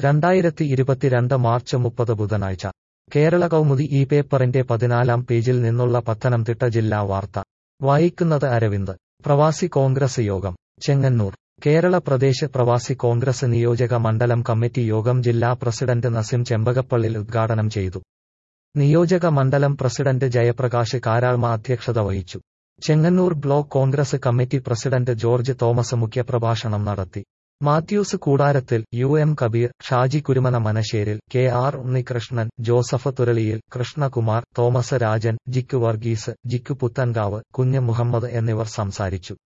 രണ്ടായിരത്തി ഇരുപത്തിരണ്ട് മാർച്ച് മുപ്പത് ബുധനാഴ്ച കേരള കൗമുദി ഈ പേപ്പറിന്റെ പതിനാലാം പേജിൽ നിന്നുള്ള പത്തനംതിട്ട ജില്ലാ വാർത്ത വായിക്കുന്നത് അരവിന്ദ് പ്രവാസി കോൺഗ്രസ് യോഗം ചെങ്ങന്നൂർ കേരള പ്രദേശ് പ്രവാസി കോൺഗ്രസ് നിയോജക മണ്ഡലം കമ്മിറ്റി യോഗം ജില്ലാ പ്രസിഡന്റ് നസിം ചെമ്പകപ്പള്ളിൽ ഉദ്ഘാടനം ചെയ്തു നിയോജക മണ്ഡലം പ്രസിഡന്റ് ജയപ്രകാശ് കാരാൾമ അധ്യക്ഷത വഹിച്ചു Chengannur block Congress committee president George Thomas മുഖ്യപ്രഭാഷണം നടത്തി മാത്യൂസ് കൂടാരത്തിൽ യു എം കബീർ ഷാജി കുരുമന മനശ്ശേരിൽ കെ ആർ ഉണ്ണികൃഷ്ണൻ ജോസഫ് തുരളിയിൽ കൃഷ്ണകുമാർ തോമസ് രാജൻ ജിക്കു വർഗീസ് ജിക്കു പുത്തൻകാവ് കുഞ്ഞ് മുഹമ്മദ് എന്നിവർ സംസാരിച്ചു